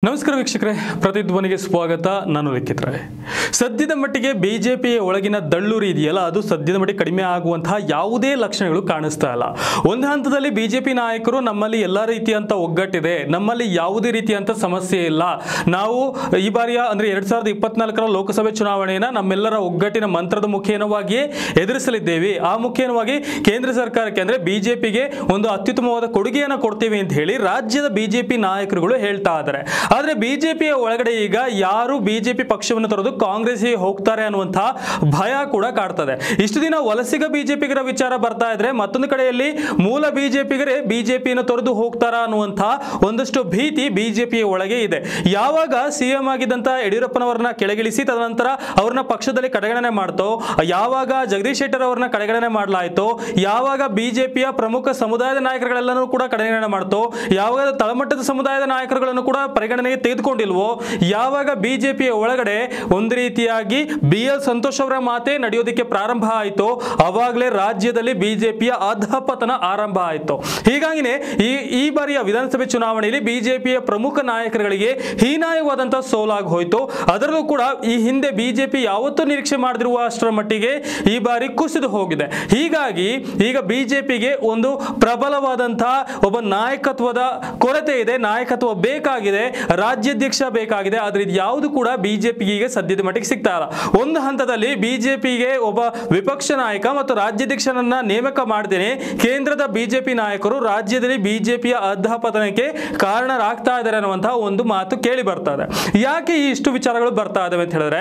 ನಮಸ್ಕಾರ ವೀಕ್ಷಕರೇ ಪ್ರತಿಧ್ವನಿಗೆ ಸ್ವಾಗತ ನಾನು ಲಿಖಿತ್ ರಾಯ್ ಸದ್ಯದ ಮಟ್ಟಿಗೆ ಬಿಜೆಪಿಯ ಒಳಗಿನ ದಳ್ಳೂರಿ ಇದೆಯಲ್ಲ ಅದು ಸದ್ಯದ ಮಟ್ಟಿಗೆ ಕಡಿಮೆ ಆಗುವಂತಹ ಯಾವುದೇ ಲಕ್ಷಣಗಳು ಕಾಣಿಸ್ತಾ ಇಲ್ಲ ಒಂದು ಹಂತದಲ್ಲಿ ಬಿಜೆಪಿ ನಾಯಕರು ನಮ್ಮಲ್ಲಿ ಎಲ್ಲ ರೀತಿಯಂತ ಒಗ್ಗಟ್ಟಿದೆ ನಮ್ಮಲ್ಲಿ ಯಾವುದೇ ರೀತಿಯಂತ ಸಮಸ್ಯೆ ಇಲ್ಲ ನಾವು ಈ ಬಾರಿಯ ಅಂದ್ರೆ ಎರಡ್ ಸಾವಿರದ ಇಪ್ಪತ್ನಾಲ್ಕರ ಲೋಕಸಭೆ ಚುನಾವಣೆಯನ್ನ ನಮ್ಮೆಲ್ಲರ ಒಗ್ಗಟ್ಟಿನ ಮಂತ್ರದ ಮುಖೇನವಾಗಿಯೇ ಎದುರಿಸಲಿದ್ದೇವೆ ಆ ಮುಖೇನವಾಗಿ ಕೇಂದ್ರ ಸರ್ಕಾರಕ್ಕೆ ಅಂದ್ರೆ ಬಿಜೆಪಿಗೆ ಒಂದು ಅತ್ಯುತ್ತಮವಾದ ಕೊಡುಗೆಯನ್ನು ಕೊಡ್ತೀವಿ ಅಂತ ಹೇಳಿ ರಾಜ್ಯದ ಬಿಜೆಪಿ ನಾಯಕರುಗಳು ಹೇಳ್ತಾ ಇದ್ದಾರೆ ಆದ್ರೆ ಬಿಜೆಪಿಯ ಒಳಗಡೆ ಈಗ ಯಾರು ಬಿಜೆಪಿ ಪಕ್ಷವನ್ನು ತೊರೆದು ಕಾಂಗ್ರೆಸ್ಗೆ ಹೋಗ್ತಾರೆ ಅನ್ನುವಂತಹ ಭಯ ಕೂಡ ಕಾಡ್ತದೆ ಇಷ್ಟು ದಿನ ವಲಸಿಗ ಬಿಜೆಪಿಗರ ವಿಚಾರ ಬರ್ತಾ ಇದ್ರೆ ಮತ್ತೊಂದು ಕಡೆಯಲ್ಲಿ ಮೂಲ ಬಿಜೆಪಿಗರೇ ಬಿಜೆಪಿಯನ್ನು ತೊರೆದು ಹೋಗ್ತಾರಾ ಅನ್ನುವಂತಹ ಒಂದಷ್ಟು ಭೀತಿ ಬಿಜೆಪಿಯ ಒಳಗೆ ಇದೆ ಯಾವಾಗ ಸಿಎಂ ಆಗಿದ್ದಂತ ಯಡಿಯೂರಪ್ಪನವರನ್ನ ಕೆಳಗಿಳಿಸಿ ತದನಂತರ ಅವ್ರನ್ನ ಪಕ್ಷದಲ್ಲಿ ಕಡೆಗಣನೆ ಮಾಡ್ತೋ ಯಾವಾಗ ಜಗದೀಶ್ ಶೆಟ್ಟರ್ ಅವ್ರನ್ನ ಕಡೆಗಣನೆ ಮಾಡಲಾಯಿತು ಯಾವಾಗ ಬಿಜೆಪಿಯ ಪ್ರಮುಖ ಸಮುದಾಯದ ನಾಯಕರುಗಳೆಲ್ಲನೂ ಕೂಡ ಕಡೆಗಣನೆ ಮಾಡ್ತೋ ಯಾವಾಗ ತಳಮಟ್ಟದ ಸಮುದಾಯದ ನಾಯಕರುಗಳನ್ನು ಕೂಡ ಪರಿಗಣನೆಗೆ ತೆಗೆದುಕೊಂಡಿಲ್ವೋ ಯಾವಾಗ ಬಿಜೆಪಿಯ ಒಳಗಡೆ ಒಂದು ರೀತಿಯಾಗಿ ಬಿ ಎಲ್ ಸಂತೋಷ್ ಅವರ ಮಾತೆ ನಡೆಯೋದಕ್ಕೆ ಪ್ರಾರಂಭ ಆಯಿತು ಅವಾಗಲೇ ರಾಜ್ಯದಲ್ಲಿ ಬಿಜೆಪಿಯ ಅಧಪತನ ಆರಂಭ ಆಯಿತು ಹೀಗಾಗಿನೇ ಈ ಈ ಬಾರಿಯ ವಿಧಾನಸಭೆ ಚುನಾವಣೆಯಲ್ಲಿ ಬಿಜೆಪಿಯ ಪ್ರಮುಖ ನಾಯಕರುಗಳಿಗೆ ಹೀನಾಯವಾದಂತಹ ಸೋಲಾಗಿ ಹೋಯಿತು ಅದರಲ್ಲೂ ಕೂಡ ಈ ಹಿಂದೆ ಬಿಜೆಪಿ ಯಾವತ್ತೂ ನಿರೀಕ್ಷೆ ಮಾಡದಿರುವ ಅಷ್ಟರ ಮಟ್ಟಿಗೆ ಈ ಬಾರಿ ಕುಸಿದು ಹೋಗಿದೆ ಹೀಗಾಗಿ ಈಗ ಬಿಜೆಪಿಗೆ ಒಂದು ಪ್ರಬಲವಾದಂತಹ ಒಬ್ಬ ನಾಯಕತ್ವದ ಕೊರತೆ ಇದೆ ನಾಯಕತ್ವ ಬೇಕಾಗಿದೆ ರಾಜ್ಯಾಧ್ಯಕ್ಷ ಬೇಕಾಗಿದೆ ಆದ್ರೆ ಇದು ಯಾವುದು ಕೂಡ ಬಿಜೆಪಿಗೆ ಈಗ ಸದ್ಯದ ಮಟ್ಟಿಗೆ ಸಿಗ್ತಾ ಇಲ್ಲ ಒಂದು ಹಂತದಲ್ಲಿ ಬಿಜೆಪಿಗೆ ಒಬ್ಬ ವಿಪಕ್ಷ ನಾಯಕ ಮತ್ತು ರಾಜ್ಯಾಧ್ಯಕ್ಷನನ್ನ ನೇಮಕ ಮಾಡ್ದೇನೆ ಕೇಂದ್ರದ ಬಿಜೆಪಿ ನಾಯಕರು ರಾಜ್ಯದಲ್ಲಿ ಬಿಜೆಪಿಯ ಅಧಪತನಕ್ಕೆ ಕಾರಣರಾಗ್ತಾ ಇದ್ದಾರೆ ಅನ್ನುವಂತಹ ಒಂದು ಮಾತು ಕೇಳಿ ಬರ್ತಾ ಇದೆ ಯಾಕೆ ಈ ಇಷ್ಟು ವಿಚಾರಗಳು ಬರ್ತಾ ಇದಾವೆ ಅಂತ ಹೇಳಿದ್ರೆ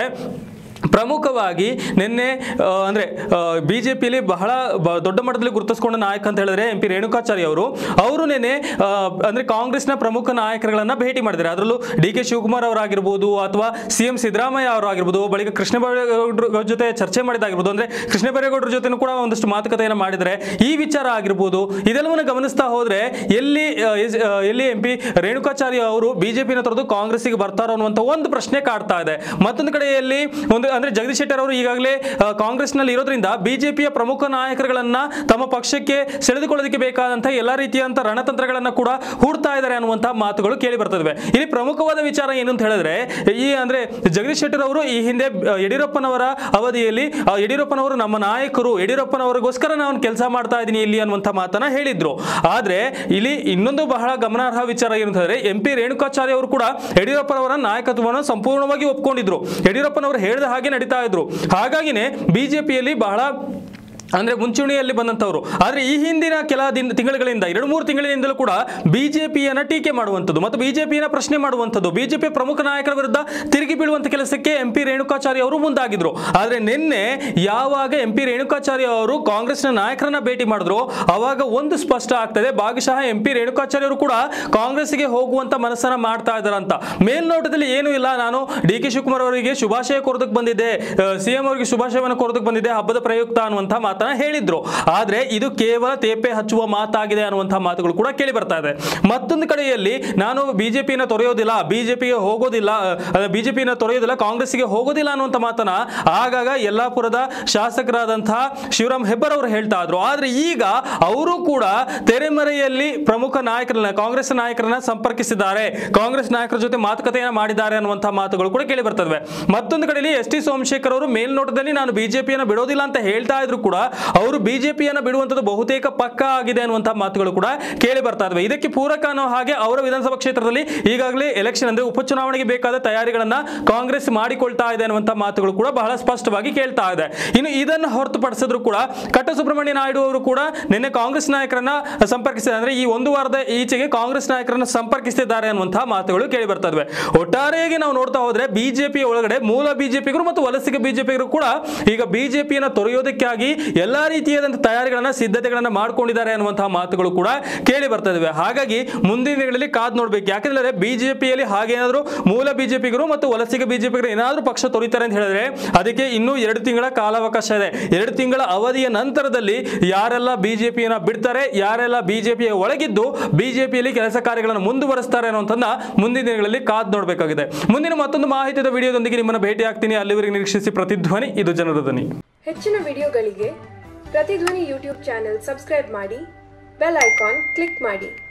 ಪ್ರಮುಖವಾಗಿ ನಿನ್ನೆ ಆ, ಅಂದ್ರೆ ಬಿ ಜೆ ಪಿಯಲ್ಲಿ ಬಹಳ ಬ- ದೊಡ್ಡ ಮಟ್ಟದಲ್ಲಿ ಗುರುತಿಸಿಕೊಂಡ ನಾಯಕ ಅಂತ ಹೇಳಿದ್ರೆ ಎಂ ಪಿ ರೇಣುಕಾಚಾರ್ಯ ಅವರು ಅವರು ನಿನ್ನೆ ಆ, ಅಂದ್ರೆ ಕಾಂಗ್ರೆಸ್ನ ಪ್ರಮುಖ ನಾಯಕರುಗಳನ್ನ ಭೇಟಿ ಮಾಡಿದ್ದಾರೆ ಅದರಲ್ಲೂ ಡಿ ಕೆ ಶಿವಕುಮಾರ್ ಅವರಾಗಿರ್ಬೋದು ಅಥವಾ ಸಿ ಎಂ ಸಿದ್ದರಾಮಯ್ಯ ಅವರಾಗಿರ್ಬೋದು ಬಳಿಕ ಕೃಷ್ಣ ಬೈರೇಗೌಡರ ಜೊತೆ ಚರ್ಚೆ ಮಾಡಿದಾಗಿರ್ಬೋದು ಅಂದ್ರೆ ಕೃಷ್ಣ ಬೈರೇಗೌಡರ ಜೊತೆನೂ ಕೂಡ ಒಂದಷ್ಟು ಮಾತುಕತೆಯನ್ನು ಮಾಡಿದರೆ ಈ ವಿಚಾರ ಆಗಿರ್ಬೋದು ಇದೆಲ್ಲವನ್ನು ಗಮನಿಸ್ತಾ ಹೋದ್ರೆ ಎಲ್ಲಿ ಆ, ಎಸ್- ಆ, ಎಲ್ಲಿ ಎಂ ಪಿ ರೇಣುಕಾಚಾರ್ಯ ಅವರು ಬಿಜೆಪಿನ ತೊರೆದು ಕಾಂಗ್ರೆಸ್ಸಿಗೆ ಬರ್ತಾರೋ ಅನ್ನುವಂಥ ಒಂದು ಪ್ರಶ್ನೆ ಕಾಡ್ತಾ ಇದೆ ಮತ್ತೊಂದು ಕಡೆಯಲ್ಲಿ ಒಂದು ಅಂದ್ರೆ ಜಗದೀಶ್ ಶೆಟ್ಟರ್ ಅವರು ಈಗಾಗಲೇ ಆ, ಕಾಂಗ್ರೆಸ್ನಲ್ಲಿ ಇರೋದ್ರಿಂದ ಬಿಜೆಪಿಯ ಪ್ರಮುಖ ನಾಯಕರುಗಳನ್ನ ತಮ್ಮ ಪಕ್ಷಕ್ಕೆ ಸೆಳೆದುಕೊಳ್ಳೋದಕ್ಕೆ ಬೇಕಾದಂತಹ ಎಲ್ಲ ರೀತಿಯಂತ ರಣತಂತ್ರಗಳನ್ನ ಕೂಡ ಹೂಡ್ತಾ ಇದ್ದಾರೆ ಅನ್ನುವಂತಹ ಮಾತುಗಳು ಕೇಳಿ ಬರ್ತದೆ ಇಲ್ಲಿ ಪ್ರಮುಖವಾದ ವಿಚಾರ ಏನು ಅಂತ ಹೇಳಿದ್ರೆ ಈ ಅಂದ್ರೆ ಜಗದೀಶ್ ಶೆಟ್ಟರ್ ಅವರು ಈ ಹಿಂದೆ ಆ, ಯಡಿಯೂರಪ್ಪನವರ ಅವಧಿಯಲ್ಲಿ ಆ, ಯಡಿಯೂರಪ್ಪನವರು ನಮ್ಮ ನಾಯಕರು ಯಡಿಯೂರಪ್ಪನವರಿಗೋಸ್ಕರ ನಾನು ಕೆಲಸ ಮಾಡ್ತಾ ಇದ್ದೀನಿ ಇಲ್ಲಿ ಅನ್ನುವಂಥ ಮಾತನ್ನ ಹೇಳಿದ್ರು ಆದ್ರೆ ಇಲ್ಲಿ ಇನ್ನೊಂದು ಬಹಳ ಗಮನಾರ್ಹ ವಿಚಾರ ಏನು ಅಂತ ಹೇಳಿದ್ರೆ ಎಂ ಪಿ ರೇಣುಕಾಚಾರ್ಯ ಅವರು ಕೂಡ ಯಡಿಯೂರಪ್ಪನವರ ನಾಯಕತ್ವವನ್ನು ಸಂಪೂರ್ಣವಾಗಿ ಒಪ್ಕೊಂಡಿದ್ರು ಯಡಿಯೂರಪ್ಪನವರು ಹೇಳಿದ ಹಾಗೆ ನಡೀತಾ ಇದ್ರು ಹಾಗಾಗಿನೇ ಬಿಜೆಪಿಯಲ್ಲಿ ಬಹಳ ಅಂದ್ರೆ ಮುಂಚೂಣಿಯಲ್ಲಿ ಬಂದಂಥವ್ರು ಆದ್ರೆ ಈ ಹಿಂದಿನ ಕೆಲ ದಿನ ತಿಂಗಳುಗಳಿಂದ ಎರಡು ಮೂರು ತಿಂಗಳಿನಿಂದಲೂ ಕೂಡ ಬಿಜೆಪಿಯನ್ನ ಟೀಕೆ ಮಾಡುವಂಥದ್ದು ಮತ್ತು ಬಿಜೆಪಿಯನ್ನ ಪ್ರಶ್ನೆ ಮಾಡುವಂಥದ್ದು ಬಿಜೆಪಿ ಪ್ರಮುಖ ನಾಯಕರ ವಿರುದ್ಧ ತಿರುಗಿ ಬೀಳುವಂತ ಕೆಲಸಕ್ಕೆ ಎಂ ಪಿ ರೇಣುಕಾಚಾರ್ಯ ಅವರು ಮುಂದಾಗಿದ್ರು ಆದ್ರೆ ನಿನ್ನೆ ಯಾವಾಗ ಎಂ ಪಿ ರೇಣುಕಾಚಾರ್ಯ ಅವರು ಕಾಂಗ್ರೆಸ್ನ ನಾಯಕರನ್ನ ಭೇಟಿ ಮಾಡಿದ್ರು ಅವಾಗ ಒಂದು ಸ್ಪಷ್ಟ ಆಗ್ತದೆ ಭಾಗಶಃ ಎಂ ಪಿ ರೇಣುಕಾಚಾರ್ಯ ಅವರು ಕೂಡ ಕಾಂಗ್ರೆಸ್ಗೆ ಹೋಗುವಂತ ಮನಸ್ಸನ್ನ ಮಾಡ್ತಾ ಇದ್ದಾರಂತ ಮೇಲ್ನೋಟದಲ್ಲಿ ಏನೂ ಇಲ್ಲ ನಾನು ಡಿ ಕೆ ಶಿವಕುಮಾರ್ ಅವರಿಗೆ ಶುಭಾಶಯ ಕೋರೋದಕ್ಕೆ ಬಂದಿದ್ದೆ ಸಿಎಂ ಅವರಿಗೆ ಶುಭಾಶಯವನ್ನು ಕೋರೋದಕ್ಕೆ ಬಂದಿದ್ದೆ ಹಬ್ಬದ ಪ್ರಯುಕ್ತ ಅನ್ನುವಂಥ ಮಾತನ್ನ ಹೇಳಿದ್ರು ಆದ್ರೆ ಇದು ಕೇವಲ ತೇಪೆ ಹಚ್ಚುವ ಮಾತಾಗಿದೆ ಅನ್ನುವಂತಹ ಮಾತುಗಳು ಕೂಡ ಕೇಳಿ ಬರ್ತಾ ಇದೆ ಮತ್ತೊಂದು ಕಡೆಯಲ್ಲಿ ನಾನು ಬಿಜೆಪಿಯನ್ನ ತೊರೆಯೋದಿಲ್ಲ ಬಿಜೆಪಿಗೆ ಹೋಗೋದಿಲ್ಲ ಬಿಜೆಪಿಯನ್ನ ತೊರೆಯೋದಿಲ್ಲ ಕಾಂಗ್ರೆಸ್ಗೆ ಹೋಗೋದಿಲ್ಲ ಅನ್ನುವಂಥ ಮಾತನ್ನ ಆಗಾಗ ಯಲ್ಲಾಪುರದ ಶಾಸಕರಾದಂತಹ ಶಿವರಾಮ್ ಹೆಬ್ಬರ್ ಅವರು ಹೇಳ್ತಾ ಇದ್ರು ಆದ್ರೆ ಈಗ ಅವರು ಕೂಡ ತೆರೆಮರೆಯಲ್ಲಿ ಪ್ರಮುಖ ನಾಯಕರನ್ನ ಕಾಂಗ್ರೆಸ್ ನಾಯಕರನ್ನ ಸಂಪರ್ಕಿಸಿದ್ದಾರೆ ಕಾಂಗ್ರೆಸ್ ನಾಯಕರ ಜೊತೆ ಮಾತುಕತೆಯನ್ನ ಮಾಡಿದ್ದಾರೆ ಅನ್ನುವಂತಹ ಮಾತುಗಳು ಕೂಡ ಕೇಳಿ ಬರ್ತವೆ ಮತ್ತೊಂದು ಕಡೆಯಲ್ಲಿ ಎಸ್ ಟಿ ಸೋಮಶೇಖರ್ ಅವರು ಮೇಲ್ನೋಟದಲ್ಲಿ ನಾನು ಬಿಜೆಪಿಯನ್ನು ಬಿಡೋದಿಲ್ಲ ಅಂತ ಹೇಳ್ತಾ ಇದ್ರು ಕೂಡ ಅವರು ಬಿಜೆಪಿಯನ್ನು ಬಿಡುವಂತದ್ದು ಬಹುತೇಕ ಪಕ್ಕ ಆಗಿದೆ ಅನ್ನುವಂತಹ ಮಾತುಗಳು ಕೂಡ ಕೇಳಿ ಬರ್ತಾ ಇದಾವೆ ಇದಕ್ಕೆ ಪೂರಕ ಅನ್ನೋ ಹಾಗೆ ಅವರ ವಿಧಾನಸಭಾ ಕ್ಷೇತ್ರದಲ್ಲಿ ಈಗಾಗಲೇ ಎಲೆಕ್ಷನ್ ಅಂದ್ರೆ ಉಪಚುನಾವಣೆಗೆ ಬೇಕಾದ ತಯಾರಿಗಳನ್ನ ಕಾಂಗ್ರೆಸ್ ಮಾಡಿಕೊಳ್ತಾ ಇದೆ ಅನ್ನುವಂತಹ ಮಾತುಗಳು ಕೂಡ ಬಹಳ ಸ್ಪಷ್ಟವಾಗಿ ಕೇಳ್ತಾ ಇದೆ ಇನ್ನು ಇದನ್ನು ಹೊರತುಪಡಿಸಿದ್ರು ಕೂಡ ಕಟ್ಟ ಸುಬ್ರಹ್ಮಣ್ಯ ನಾಯ್ಡು ಅವರು ಕೂಡ ನಿನ್ನೆ ಕಾಂಗ್ರೆಸ್ ನಾಯಕರನ್ನ ಸಂಪರ್ಕಿಸಿದ್ದಾರೆ ಅಂದ್ರೆ ಈ ಒಂದು ವಾರದ ಈಚೆಗೆ ಕಾಂಗ್ರೆಸ್ ನಾಯಕರನ್ನ ಸಂಪರ್ಕಿಸಿದ್ದಾರೆ ಅನ್ನುವಂತಹ ಮಾತುಗಳು ಕೇಳಿ ಬರ್ತಾ ಇದಾವೆ ಒಟ್ಟಾರೆಯಾಗಿ ನಾವು ನೋಡ್ತಾ ಹೋದ್ರೆ ಬಿಜೆಪಿ ಒಳಗಡೆ ಮೂಲ ಬಿಜೆಪಿಗರು ಮತ್ತು ವಲಸಿಗ ಬಿಜೆಪಿಗರು ಕೂಡ ಈಗ ಬಿಜೆಪಿಯನ್ನು ತೊರೆಯೋದಕ್ಕಾಗಿ ಎಲ್ಲಾ ರೀತಿಯಾದಂತಹ ತಯಾರಿಗಳನ್ನ ಸಿದ್ಧತೆಗಳನ್ನ ಮಾಡ್ಕೊಂಡಿದ್ದಾರೆ ಅನ್ನುವಂತಹ ಮಾತುಗಳು ಕೂಡ ಕೇಳಿ ಬರ್ತಾ ಇದಾವೆ ಹಾಗಾಗಿ ಮುಂದಿನ ದಿನಗಳಲ್ಲಿ ಕಾದ್ ನೋಡ್ಬೇಕು ಯಾಕಂದ್ರೆ ಬಿಜೆಪಿಯಲ್ಲಿ ಹಾಗೇನಾದ್ರೂ ಮೂಲ ಬಿಜೆಪಿಗರು ಮತ್ತು ವಲಸಿಗ ಬಿಜೆಪಿಗರು ಏನಾದ್ರೂ ಪಕ್ಷ ತೊರಿತಾರೆ ಅಂತ ಹೇಳಿದ್ರೆ ಅದಕ್ಕೆ ಇನ್ನೂ ಎರಡು ತಿಂಗಳ ಕಾಲಾವಕಾಶ ಇದೆ ಎರಡು ತಿಂಗಳ ಅವಧಿಯ ನಂತರದಲ್ಲಿ ಯಾರೆಲ್ಲ ಬಿಜೆಪಿಯನ್ನ ಬಿಡ್ತಾರೆ ಯಾರೆಲ್ಲ ಬಿಜೆಪಿಯ ಒಳಗಿದ್ದು ಬಿಜೆಪಿಯಲ್ಲಿ ಕೆಲಸ ಕಾರ್ಯಗಳನ್ನು ಮುಂದುವರಿಸ್ತಾರೆ ಅನ್ನುವಂಥದ್ದನ್ನ ಮುಂದಿನ ದಿನಗಳಲ್ಲಿ ಕಾದ್ ನೋಡಬೇಕಾಗಿದೆ ಮುಂದಿನ ಮತ್ತೊಂದು ಮಾಹಿತಿಯ ವಿಡಿಯೋದೊಂದಿಗೆ ನಿಮ್ಮನ್ನು ಭೇಟಿ ಆಗ್ತೀನಿ ಅಲ್ಲಿವರೆಗೆ ನಿರೀಕ್ಷಿಸಿ ಪ್ರತಿಧ್ವನಿ ಇದು ಜನರ ಧ್ವನಿ ಹೆಚ್ಚಿನ ವಿಡಿಯೋಗಳಿಗೆ ಪ್ರತಿಧ್ವನಿ ಯೂಟ್ಯೂಬ್ ಚಾನೆಲ್ ಸಬ್ಸ್ಕ್ರೈಬ್ ಮಾಡಿ ಬೆಲ್ ಐಕಾನ್ ಕ್ಲಿಕ್ ಮಾಡಿ